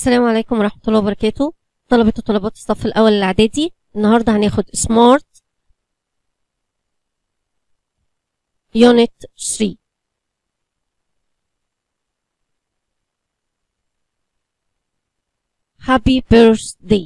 السلام عليكم ورحمة الله وبركاته طلبة وطلبات الصف الأول الإعدادي النهاردة هناخد سمارت يونت 3 هابي بيرثداي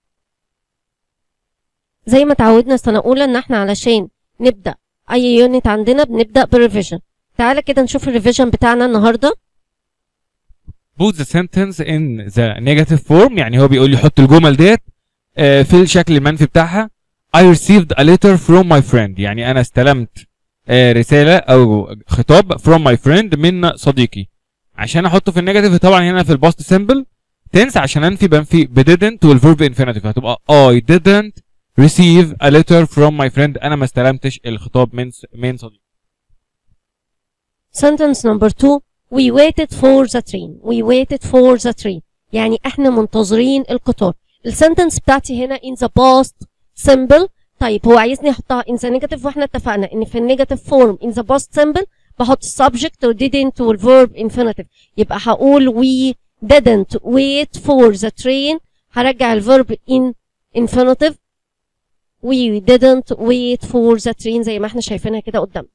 زي ما تعودنا سنة أولى إن احنا علشان نبدأ أي يونت عندنا بنبدأ بالريفيجن تعالى كده نشوف الريفيجن بتاعنا النهارده put the sentence in the negative form يعني هو بيقول لي حط الجمل ديت آه، في الشكل المنفي بتاعها I received a letter from my friend يعني أنا استلمت آه، رسالة أو خطاب from my friend من صديقي عشان أحطه في النيجاتيف طبعا هنا في الباست سيمبل تنس عشان أنفي بنفي ب didn't والverb infinitive هتبقى I didn't receive a letter from my friend أنا ما استلمتش الخطاب من من صديقي sentence number two we waited for the train we waited for the train يعني احنا منتظرين القطار السنتنس بتاعتي هنا in the past simple طيب هو عايزني احطها in the negative واحنا اتفقنا ان في النيجاتيف form in the past simple بحط subject و didn't والverb infinitive يبقى هقول we didn't wait for the train هرجع الverb in infinitive we didn't wait for the train زي ما احنا شايفينها كده قدام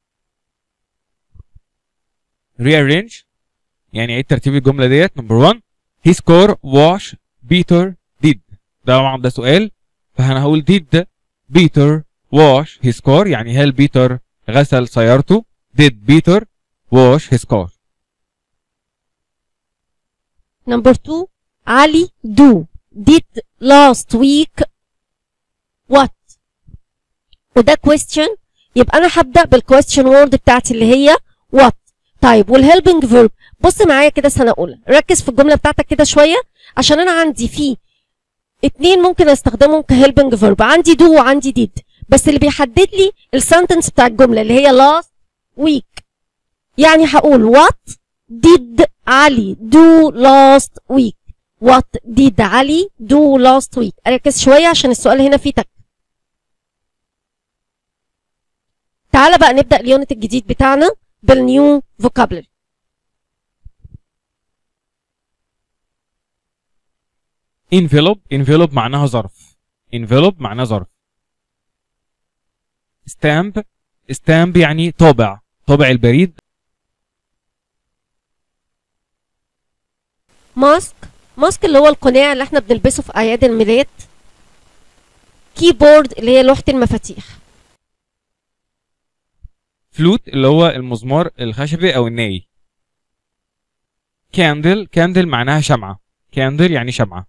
rearrange يعني عيد ترتيب الجمله ديت نمبر 1 his car wash Peter did ده طبعا ده سؤال فانا هقول did Peter wash his car يعني هل بيتر غسل سيارته did Peter wash his car Number two, Ali do did last week what؟ وده question يبقى أنا هبدأ بالquestion word بتاعتي اللي هي what طيب والhelping verb بص معايا كده سنة أولى ركز في الجملة بتاعتك كده شوية عشان أنا عندي فيه اتنين ممكن استخدمهم كhelping verb عندي do وعندي did بس اللي بيحدد لي السنتنس بتاع الجملة اللي هي last week يعني هقول what did علي do last week what did علي do last week اركز شويه عشان السؤال هنا فيه تك تعالى بقى نبدا اليونت الجديد بتاعنا بالنيو vocabulary envelope envelope معناها ظرف envelope معناها ظرف stamp stamp يعني طابع طابع البريد ماسك ماسك اللي هو القناع اللي احنا بنلبسه في اعياد الميلاد كيبورد اللي هي لوحه المفاتيح فلوت اللي هو المزمار الخشبي او الناي كاندل كاندل معناها شمعة كاندل يعني شمعة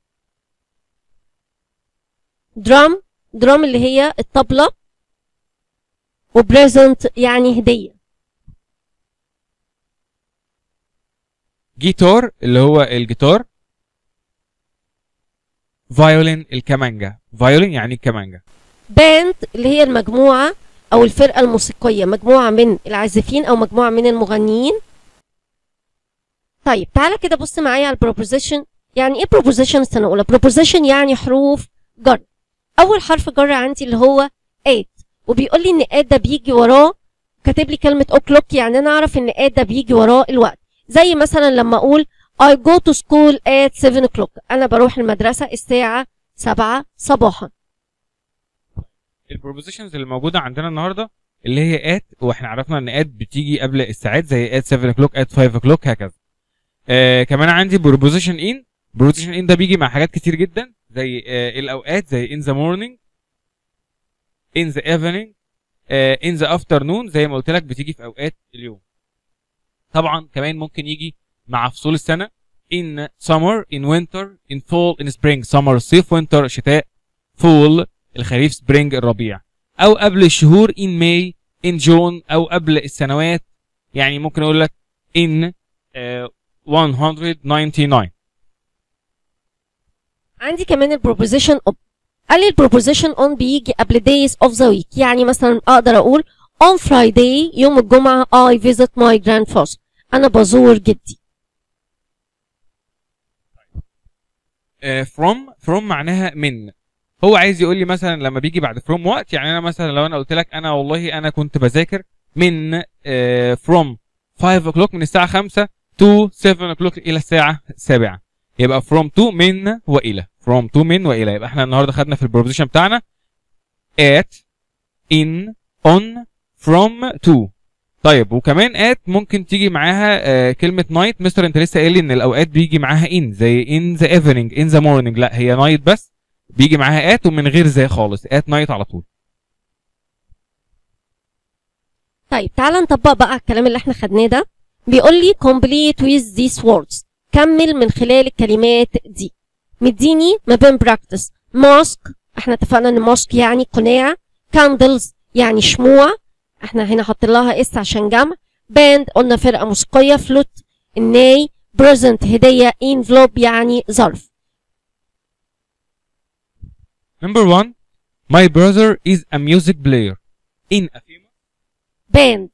درام درام اللي هي الطبلة وبريزنت يعني هدية جيتار اللي هو الجيتار فايولين الكمانجا فايولين يعني الكمانجا باند اللي هي المجموعة أو الفرقة الموسيقية مجموعة من العازفين أو مجموعة من المغنيين طيب تعالى كده بص معايا على البروبوزيشن يعني ايه بروبوزيشن السنة الأولى بروبوزيشن يعني حروف جر أول حرف جر عندي اللي هو at وبيقول لي إن at ده بيجي وراه كاتب لي كلمة o'clock يعني أنا أعرف إن at ده بيجي وراه الوقت زي مثلا لما أقول I go to school at 7 o'clock أنا بروح المدرسة الساعة 7 صباحا البروبوزيشنز اللي موجوده عندنا النهارده اللي هي ات واحنا عرفنا ان ات بتيجي قبل الساعات زي ات 7 o'clock ات 5 o'clock هكذا آه كمان عندي بروبوزيشن ان بروبوزيشن ان ده بيجي مع حاجات كتير جدا زي آه الاوقات زي in the morning in the evening آه in the afternoon زي ما قلت لك بتيجي في اوقات اليوم طبعا كمان ممكن يجي مع فصول السنه in summer in winter in fall in spring summer صيف winter شتاء fall الخريف سبرينج الربيع او قبل الشهور in May in June او قبل السنوات يعني ممكن اقول لك in آه، 199 عندي كمان البروبوزيشن اوب قال لي البروبوزيشن اون بيجي قبل days of the week يعني مثلا اقدر اقول on Friday يوم الجمعة I visit my grandfather انا بزور جدي آه، from from معناها من هو عايز يقول لي مثلا لما بيجي بعد from وقت يعني انا مثلا لو انا قلت لك انا والله انا كنت بذاكر من آه، from 5 o'clock من الساعة 5 to 7 o'clock الى الساعة 7 يبقى from to من والى from to من والى يبقى احنا النهارده خدنا في البروبوزيشن بتاعنا at in on from to طيب وكمان at ممكن تيجي معاها آه كلمه night مستر انت لسه قايل لي ان الاوقات بيجي معاها in زي in the evening in the morning لا هي night بس بيجي معاها at ومن غير زي خالص at night على طول طيب تعالى نطبق بقى الكلام اللي احنا خدناه ده بيقول لي complete with these words كمل من خلال الكلمات دي مديني ما بين براكتس ماسك احنا اتفقنا ان ماسك يعني قناع كاندلز يعني شموع احنا هنا حاطط لها اس عشان جمع باند قلنا فرقه موسيقيه فلوت الناي بريزنت هديه انفلوب يعني ظرف Number one, my brother is a music player in a famous باند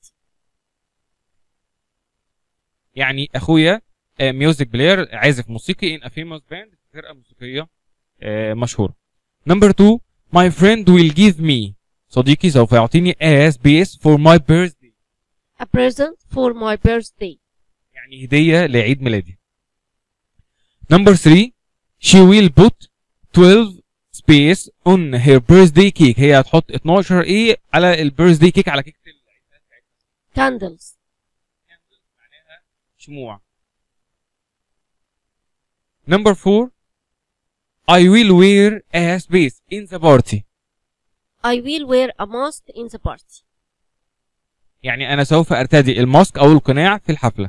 يعني اخويا ميوزك بلاير عازف موسيقي in a famous band فرقه موسيقيه آه، مشهوره. Number two, my friend will give me صديقي سوف يعطيني a space for my birthday a present for my birthday يعني هديه لعيد ميلادي. Number three, she will put 12 space on her birthday cake هي هتحط 12 ايه على البيرثدي كيك على كيكه candles معناها شموع. Number four, I will wear a space in the party. I will wear a mask in the party يعني أنا سوف أرتدي الماسك أو القناع في الحفلة.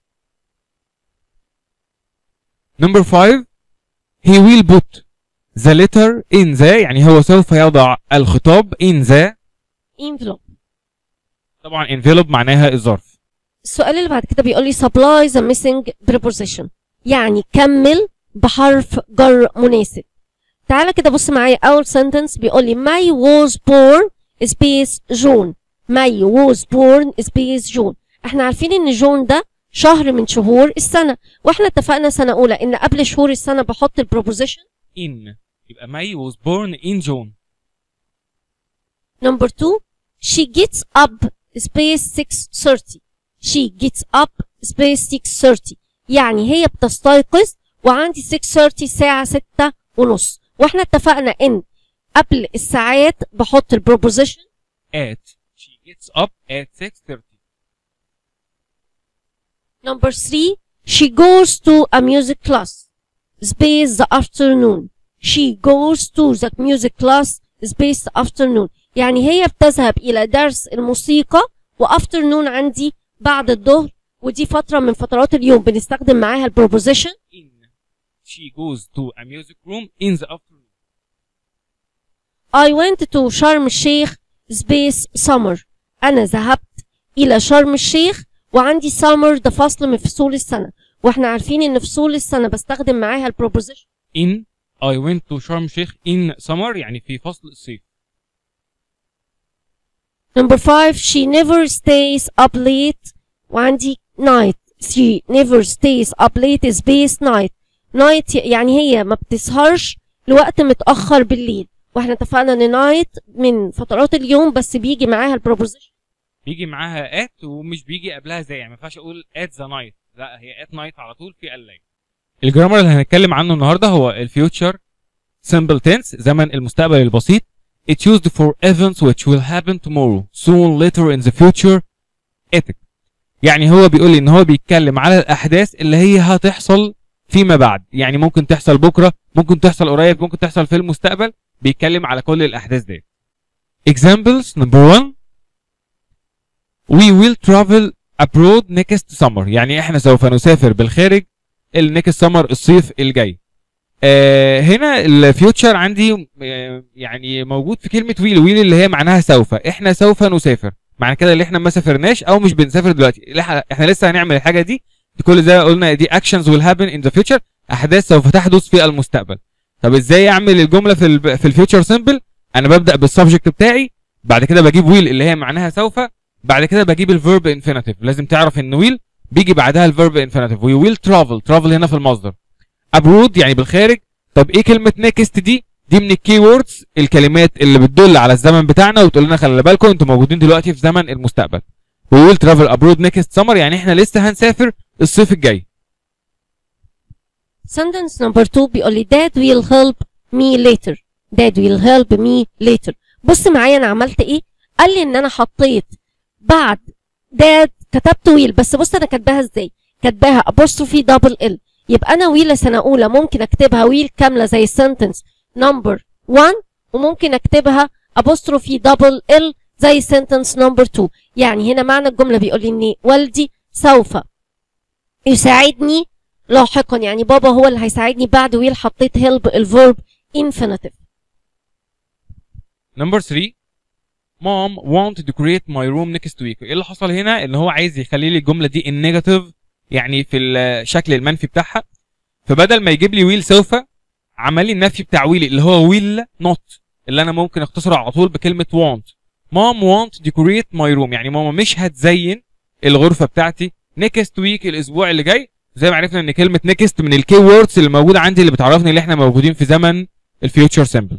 Number five, he will put the letter in the يعني هو سوف يضع الخطاب in the envelope طبعا envelope معناها الظرف. السؤال اللي بعد كده بيقول لي supply the missing preposition يعني كمل بحرف جر مناسب تعالى كده بص معايا اول sentence بيقول لي May was born space June May was born space June احنا عارفين ان جون ده شهر من شهور السنة واحنا اتفقنا سنة اولى ان قبل شهور السنة بحط البروبوزيشن in يبقى May was born in June. Number two, she gets up space 6:30. She gets up space 6:30. يعني هي بتستيقظ وعندي 6:30 الساعة 6 ونص. واحنا اتفقنا ان قبل الساعات بحط البروبوزيشن At she gets up at 6:30. Number three, she goes to a music class. Space the afternoon. She goes to the music class space the afternoon. يعني هي بتذهب إلى درس الموسيقى وafternoon عندي بعد الظهر ودي فترة من فترات اليوم بنستخدم معاها البروبوزيشن In she goes to a music room in the afternoon. I went to شرم الشيخ space summer. أنا ذهبت إلى شرم الشيخ وعندي summer ده فصل من فصول السنة واحنا عارفين ان فصول السنة بستخدم معاها البروبوزيشن In I went to شرم الشيخ in summer يعني في فصل الصيف. Number five, she never stays up late. وعندي night. She never stays up late is base night. Night يعني هي ما بتسهرش لوقت متأخر بالليل. واحنا اتفقنا ان night من فترات اليوم بس بيجي معاها البروبوزيشن. بيجي معاها at ومش بيجي قبلها زي يعني ما ينفعش اقول at the night لا هي at night على طول في الليل. الجرامر اللي هنتكلم عنه النهارده هو الفيوتشر simple tense زمن المستقبل البسيط It's used for events which will happen tomorrow soon later in the future ethic يعني هو بيقول لي ان هو بيتكلم على الاحداث اللي هي هتحصل فيما بعد يعني ممكن تحصل بكره ممكن تحصل قريب ممكن تحصل في المستقبل بيتكلم على كل الاحداث دي examples number one we will travel abroad next summer يعني احنا سوف نسافر بالخارج النكست سمر الصيف الجاي آه هنا الفيوتشر عندي آه يعني موجود في كلمه ويل ويل اللي هي معناها سوف احنا سوف نسافر معنى كده اللي احنا ما سافرناش او مش بنسافر دلوقتي اللي احنا احنا لسه هنعمل الحاجه دي كل ده قلنا دي actions will happen in the future احداث سوف تحدث في المستقبل طب ازاي اعمل الجمله في ال في الفيوتشر سيمبل انا ببدا بالسبجكت بتاعي بعد كده بجيب ويل اللي هي معناها سوف بعد كده بجيب الفيرب انفينيتيف لازم تعرف ان ويل بيجي بعدها الفيرب انفينيتيف وي ويل ترافل ترافل هنا في المصدر ابرود يعني بالخارج طب ايه كلمه نيكست دي دي من الكي ووردز الكلمات اللي بتدل على الزمن بتاعنا وتقول لنا خلي بالكم انتوا موجودين دلوقتي في زمن المستقبل وي ويل ترافل ابرود نيكست سمر يعني احنا لسه هنسافر الصيف الجاي sentence number 2 بيقول لي dad will help me later dad will help me later بص معايا انا عملت ايه قال لي ان انا حطيت بعد dad كتبت will بس بص انا كاتباها ازاي كاتباها apostrophe double ال يبقى انا ويل سنه اولى ممكن اكتبها ويل كامله زي sentence number 1 وممكن اكتبها apostrophe double ال زي sentence number 2 يعني هنا معنى الجمله بيقول لي ان والدي سوف يساعدني لاحقا يعني بابا هو اللي هيساعدني بعد ويل حطيت help الفيرب infinitive نمبر 3 مام want to create my room next week ايه اللي حصل هنا ان هو عايز يخلي لي الجمله دي النيجاتيف يعني في الشكل المنفي بتاعها فبدل ما يجيب لي ويل سوف عمل لي النفي بتاع ويل اللي هو ويل نوت اللي انا ممكن اختصره على طول بكلمه want مام want decorate my room يعني ماما مش هتزين الغرفه بتاعتي next week الاسبوع اللي جاي زي ما عرفنا ان كلمه next من الكي ووردز اللي موجوده عندي اللي بتعرفني ان احنا موجودين في زمن الفيوتشر سيمبل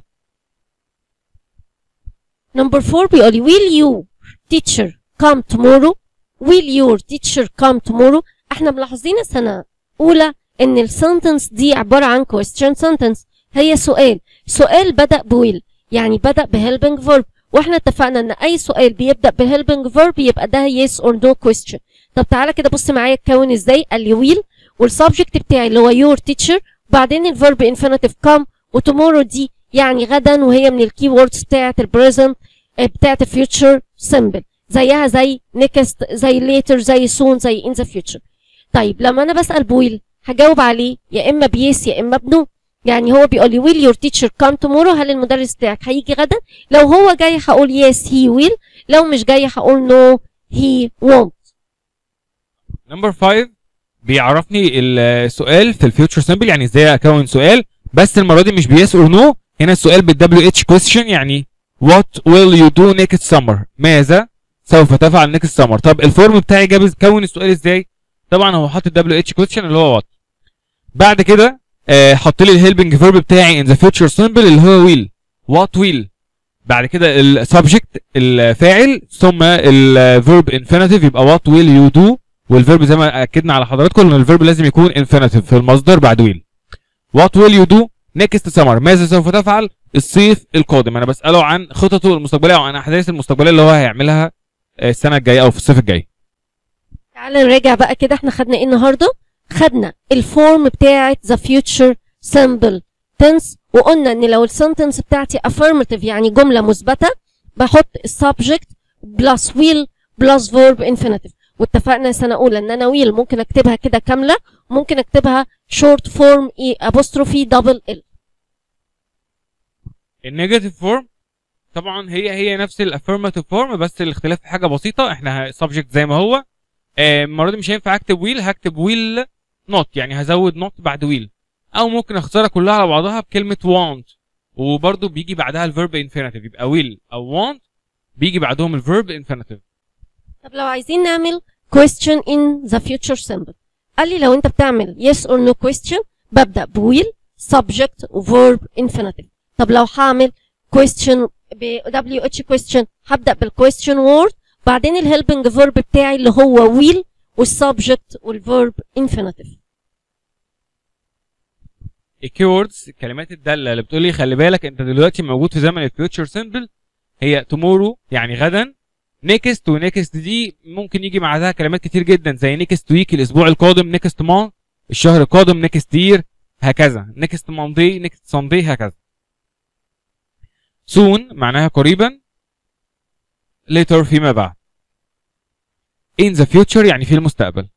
Number four بيقول لي will you teacher come tomorrow will your teacher come tomorrow احنا ملاحظين السنة أولى إن السنتنس دي عبارة عن question sentence هي سؤال سؤال بدأ بويل يعني بدأ بhelping verb واحنا اتفقنا ان اي سؤال بيبدأ بhelping verb يبقى ده yes or no question طب تعالى كده بص معايا اتكون ازاي قال لي will والسبجكت بتاعي اللي هو your teacher بعدين الفيرب infinitive come وتومورو دي يعني غدا وهي من الكي ووردز بتاعت البريزنت بتاعت الفيوتشر سيمبل زيها زي next زي later زي soon زي in the future طيب لما انا بسال بويل هجاوب عليه يا اما بيس يا اما بنو يعني هو بيقول لي will your teacher come tomorrow هل المدرس بتاعك هيجي غدا لو هو جاي هقول yes he will لو مش جاي هقول no he won't نمبر 5 بيعرفني السؤال في الفيوتشر سيمبل يعني ازاي اكون سؤال بس المره دي مش بيس اور نو هنا السؤال بالدبليو اتش كويستشن يعني what will you do next summer ماذا سوف تفعل next summer طب الفورم بتاعي جاب كون السؤال ازاي طبعا هو حاط الدبليو اتش كويستشن اللي هو what بعد كده آه حط لي الهيلبنج فيرب بتاعي in the future simple اللي هو will what will بعد كده السبجكت الفاعل ثم الفيرب infinitive يبقى what will you do والفيرب زي ما اكدنا على حضراتكم ان الفيرب لازم يكون infinitive في المصدر بعد will what will you do next summer ماذا سوف تفعل الصيف القادم انا بساله عن خططه المستقبليه او عن احداث المستقبليه اللي هو هيعملها السنه الجايه او في الصيف الجاي تعال نراجع بقى كده احنا خدنا ايه النهارده خدنا الفورم بتاعه the future simple tense وقلنا ان لو السنتنس بتاعتي affirmative يعني جمله مثبته بحط السبجكت بلس will بلس verb infinitive واتفقنا سنه اولى ان انا will ممكن اكتبها كده كامله ممكن اكتبها short form e apostrophe double l النيجاتيف فورم طبعا هي هي نفس الافيرماتيف فورم بس الاختلاف في حاجه بسيطه احنا سبجكت زي ما هو آه، المره دي مش هينفع اكتب ويل هكتب ويل نوت يعني هزود نوت بعد ويل او ممكن اختصرها كلها على بعضها بكلمه want وبرده بيجي بعدها الفيرب انفينيتيف يبقى ويل او want بيجي بعدهم الفيرب انفينيتيف طب لو عايزين نعمل question in the future simple قال لي لو انت بتعمل yes or no question ببدأ ب will subject و verb infinitive طب لو هعمل question ب WH question هبدأ بال question word بعدين ال helping verb بتاعي اللي هو will والسبجكت والverb infinitive الكيوردز الكلمات الداله اللي بتقول لي خلي بالك انت دلوقتي موجود في زمن الفيوتشر سيمبل هي تومورو يعني غدا نيكست ونيكست دي ممكن يجي بعدها كلمات كتير جدا زي نيكست ويك الاسبوع القادم نيكست مان الشهر القادم نيكست يير هكذا نيكست ماندي نيكست ساندي هكذا soon معناها قريبا later فيما بعد in the future يعني في المستقبل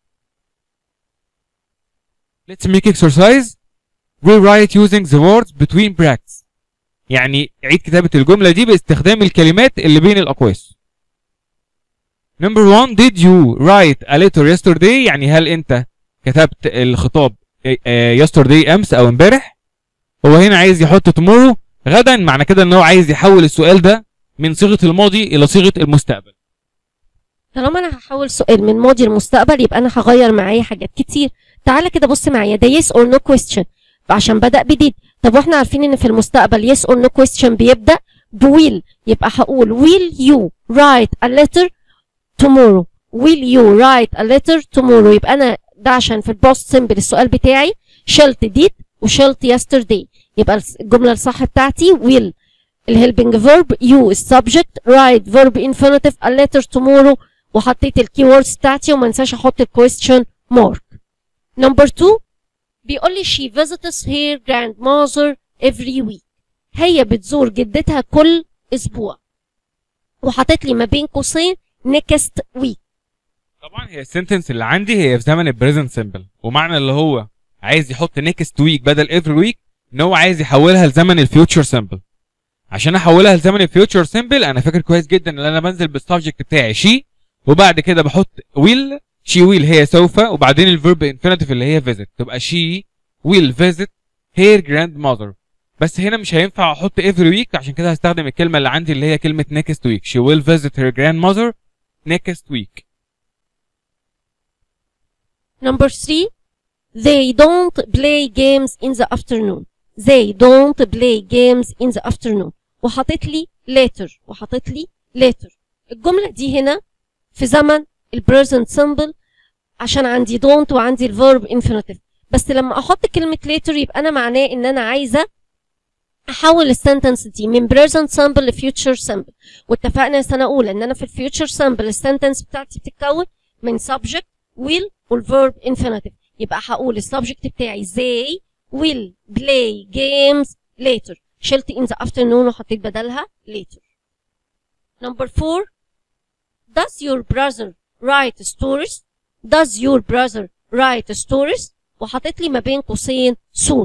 let's make exercise rewrite using the words between brackets يعني عيد كتابة الجملة دي باستخدام الكلمات اللي بين الأقواس Number one did you write a letter yesterday يعني هل أنت كتبت الخطاب آه، yesterday أمس أو امبارح هو هنا عايز يحط tomorrow غدا معنى كده ان هو عايز يحول السؤال ده من صيغه الماضي الى صيغه المستقبل طالما انا هحول سؤال من ماضي لمستقبل يبقى انا هغير معايا حاجات كتير تعالى كده بص معايا ده yes or no question عشان بدأ بديد طب واحنا عارفين ان في المستقبل yes or no question بيبدأ بويل يبقى هقول will you write a letter tomorrow will you write a letter tomorrow يبقى انا ده عشان في البوست سيمبل السؤال بتاعي شلت did وشلت yesterday يبقى الجملة الصح بتاعتي will الهيلبنج فيرب يو السبجكت رايت فيرب infinitive a letter tomorrow وحطيت الكي ووردز بتاعتي وما انساش احط الكويستشن مارك نمبر 2 بيقول لي she visits her grandmother every week هي بتزور جدتها كل اسبوع وحطيت لي ما بين قوسين next week طبعا هي السنتنس اللي عندي هي في زمن البريزنت سيمبل ومعنى اللي هو عايز يحط نيكست ويك بدل افري ويك ان هو عايز يحولها لزمن الفيوتشر سيمبل عشان احولها لزمن الفيوتشر سيمبل انا فاكر كويس جدا ان انا بنزل بالسبجكت بتاعي شي وبعد كده بحط ويل شي ويل هي سوف وبعدين الفيرب انفينيتيف اللي هي فيزيت تبقى شي ويل فيزيت هير جراند ماذر بس هنا مش هينفع احط افري ويك عشان كده هستخدم الكلمه اللي عندي اللي هي كلمه next week she will visit her grandmother next week Number three, they don't play games in the afternoon. They don't play games in the afternoon. وحطيت لي later وحطيت لي later. الجملة دي هنا في زمن ال present simple عشان عندي don't وعندي الverb infinitive. بس لما احط كلمة later يبقى انا معناه ان انا عايزة احول السنتنس دي من present simple ل future simple. واتفقنا سنة اولى ان انا في الفيوتشر simple السنتنس بتاعتي بتتكون من subject will والverb infinitive يبقى هقول السبجكت بتاعي they will play games later شلت in the afternoon وحطيت بدلها later number four does your brother write stories does your brother write stories وحطيت لي ما بين قوسين soon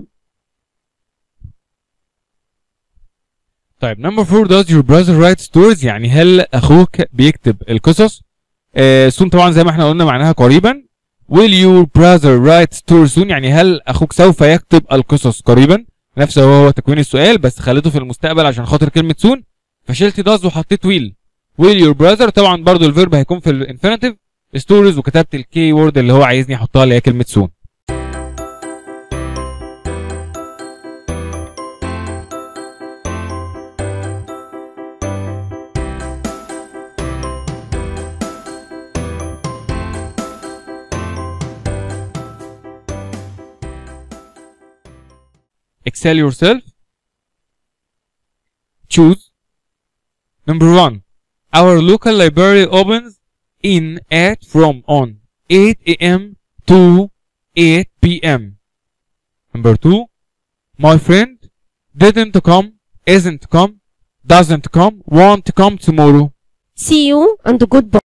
طيب نمبر 4 does your brother write stories يعني هل اخوك بيكتب القصص آه soon طبعا زي ما احنا قلنا معناها قريبا will your brother write stories soon يعني هل اخوك سوف يكتب القصص قريبا نفس هو هو تكوين السؤال بس خليته في المستقبل عشان خاطر كلمه soon فشلت does وحطيت will will your brother طبعا برضو الفيرب هيكون في الانفينيتيف stories وكتبت الكي وورد اللي هو عايزني احطها اللي هي كلمه soon excel yourself choose number one our local library opens in at from on 8 a.m to 8 p.m number two my friend didn't come isn't come doesn't come want to come tomorrow see you and goodbye